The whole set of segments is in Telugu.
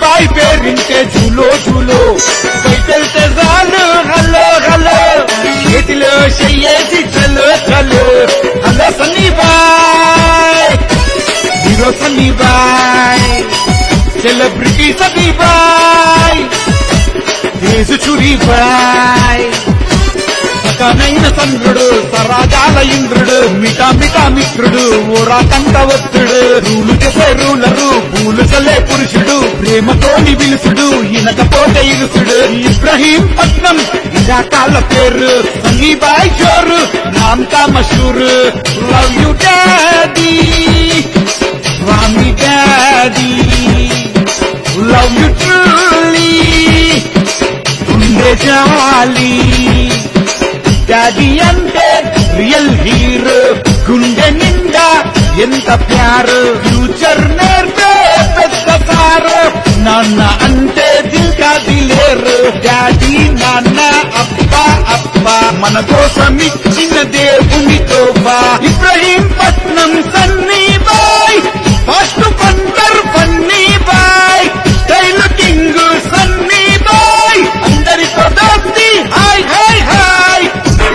బాయ్ పేరింటే జూలో జూలో బయటెళ్తే రాలు హలో హలో చేతిలో చెయ్యేసి చలో చలో hello Sunny bhai hero Sunny bhai celebrity Sunny bhai దేశు చురి బాయ్ సకనైన చంద్రుడు సరాజాల ఇంద్రుడు మిఠా మిఠా మిత్రుడు ఓరా కంట ఒత్తుడు రూలు చేసే రూలరు పూలు చల్లే పురుషుడు ప్రేమతోని విలుసుడు ఇనకపోతే ఇరుసుడు ఇబ్రహీం పట్నం ఇరాకాల పేరు సన్నీ బాయ్ జోరు నామ్ కా మషూర్ లవ్ యు డాడీ స్వామి డాడీ లవ్ యు ట్రూలీ గుండె జాలి డాడీ అంటే రియల్ హీరో గుండె నిండా ఎంత ప్యారు ఫ్యూచర్ నేర్పే పెద్ద సారు నాన్న అంటే దిల్కా దిలేరు డాడీ నాన్న అబ్బా అబ్బా మన కోసం ఇచ్చిన దేవుని తోబా Ibrahimpatnam Sunny bhai first punter పన్నీ బాయ్ స్టైల్ కింగ్ సన్నీ బాయ్ అందరితో దోస్తి హాయ్ హాయ్ హాయ్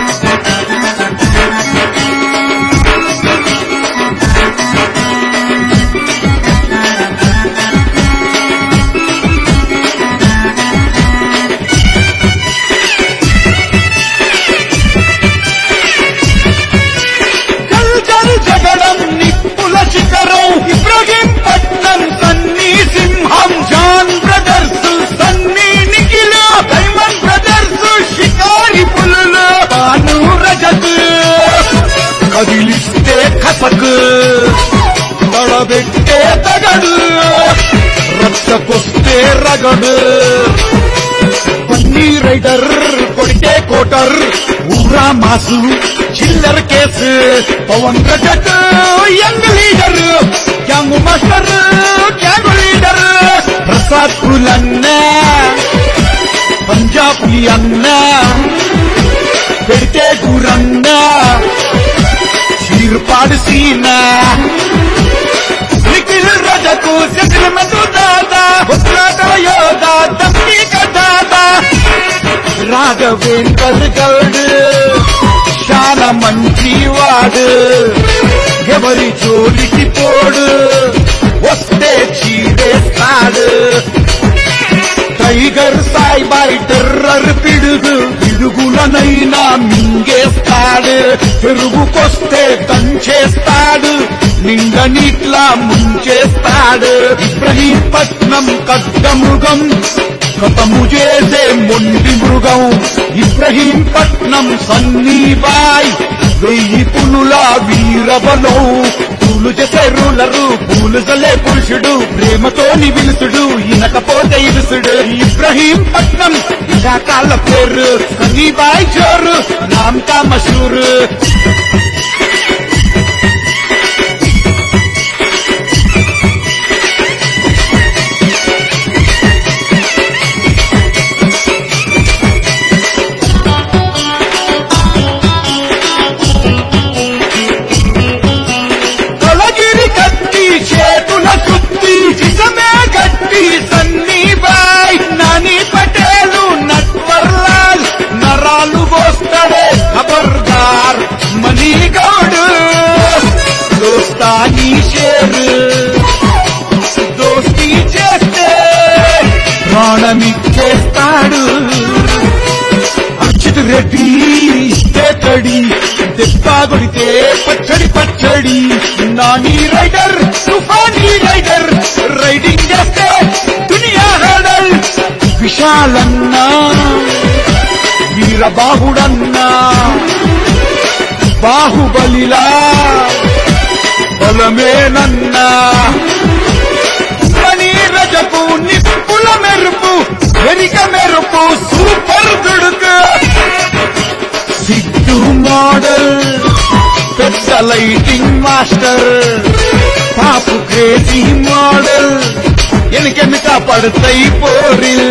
కల్చర్ జగడం నిప్పుల శిఖరం ఇబ్రహీం పట్నం సన్నీ సింహం జాన్ బ్రదర్స్ సన్నీ నిఖిల డైమండ్ బ్రదర్స్ షికారి పులులు బాను రజత్ కదిలిస్తే కసక్ తడబెట్టే తగడు రక్తకొస్తే రగడు పన్నీ రైడర్ కొడితే కోటర్ ఊరా మాసు చిల్లర్ case Pavan Rajat young leader gang master gang leader Prasad పులన్న పంజాబీ అన్న పెడితే గురన్న చీర్పాడు సీనా నిఖిల్ రజకు సెటిల్మెంట్ దాదా ఉత్రాటల యోధా దమ్మి కదాదా రాఘవేందర్ గౌడ్ చాలా మంచివాడు ఎవరి జోలికి పోడు వస్తే చీడేస్తాడు టైగర్ సాయిబాయ్ టెర్రర్ పిడుగు పిడుగులనైనా మింగేస్తాడు పెరుగుకొస్తే దంచేస్తాడు నిండ నీట్లా ముంచేస్తాడు ఇబ్రహీంపట్నం కడ్డమృగం కథము చేసే మొండి మృగం ఇబ్రహీంపట్నం సన్నీబాయ్ వెయ్యి పునుల వీరబలం పూలు చేసే రూలరు పూలు చల్లే పురుషుడు ప్రేమతోని విలుసుడు ఇనకపోతే ఇరుసుడు ఇబ్రహీం పట్నం ఇరాకాల పేరు సనీబాయ్ జోరు నామ్ కా మషూర్ తొలగిరి కత్తి చేతుల సుత్తి చిసమే గట్టి సన్నీ బాయ్ నాని పటేలు నట్వర్లాల్ నరాలు పోస్తాడే ఖబర్దార్ మనీగౌడు దోస్తానీ షేర్ దోస్తీ చేస్తే ప్రాణమిచ్చేస్తాడు అచ్యుత్ రెడ్డి ఇస్తే తడి దెబ్బ కొడితే పచ్చడి పచ్చడి నాని రైడర్ తుఫానీ రైడర్ రైడింగ్ చేస్తే దునియా హడల్ విశాలన్నా వీరబాహుడన్నా బాహుబలిలా బలమేనన్నా పని రజపు నిప్పుల మెరుపు వెరిక మెరుపు సూపర్ దుడుకు సిద్ధు మోడల్ పెద్ద లైటింగ్ మాస్టర్ పాపు క్రేజీ మోడల్ ఎనకెనక పడతాయి పోరిల్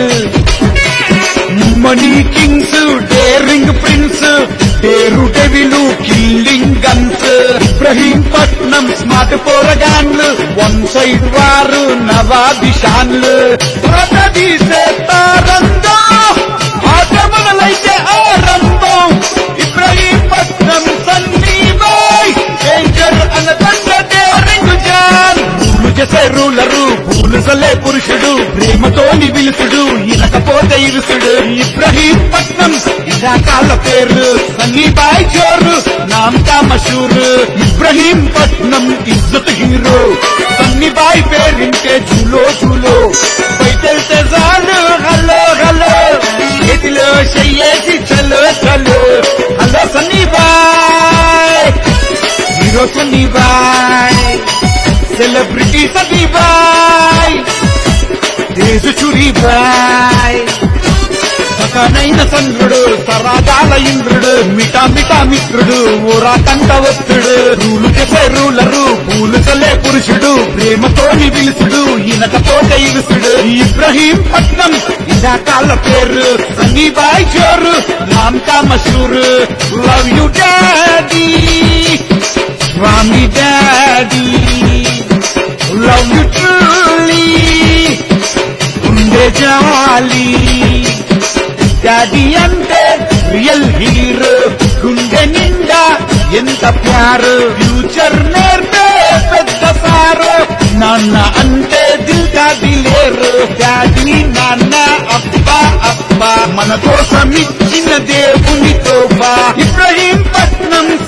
money kings daring prince daredevil killing guns Ibrahimpatnam smart పోరగాన్లు వన్ సైడ్ వారు నవాబి షాన్లు తీసేస్తారందో ఆట మొదలైతే ఆరంభం ఇబ్రహీంపట్నం సన్నీబాయ్ డేంజర్ అన్నదండ డేరింగ్ జాన్ పూలు చేసే రూలరు పూలు సలే పురుషుడు ప్రేమతోని విలుసుడు ఇనకపోతే ఇరుసుడు ఇబ్రహీంపట్నం ఇరాకాల పేరు సన్నీబాయ్ జోరు నామ్ కా మషూర్ ఇబ్రహీంపట్నం ఇజ్జత్ హీరో సన్నీబాయ్ పేరింటే చూలో చూలో బయటెళ్తే చాలు హలో హలో చేతిలో చెయ్యేసి చలో చలో hello Sunny bhai hero Sunny bhai celebrity Sunny bhai దేశ చురీబాయ్ సకనైన చంద్రుడు సరాగాల ఇంద్రుడు మిటా మిటా మిత్రుడు ఊరా కంట ఒత్తుడు రూలు చేసే రూలరు పూలు చల్లే పురుషుడు ప్రేమతోని విలుసుడు ఇనకపోతే ఇరుసుడు ఇబ్రహీం పట్నం ఇందాకాల పేరు సన్నీబాయ్ జోరు నామ్ కా మషూర్ లవ్ యు డాడీ స్వామి డాడీ లవ్ యు ట్రూలీ ఉండే జాలి డాడీ అంటే రియల్ హీరో గుండె నిండా ఎంత ప్యారు ఫ్యూచర్ నేర్పే పెద్ద సారు నాన్న అంటే దిల్ కా దిలేరు డాడీ నాన్న అబ్బా అబ్బా మన కోసం ఇచ్చిన దేవుని తోబా ఇబ్రహీం పట్నం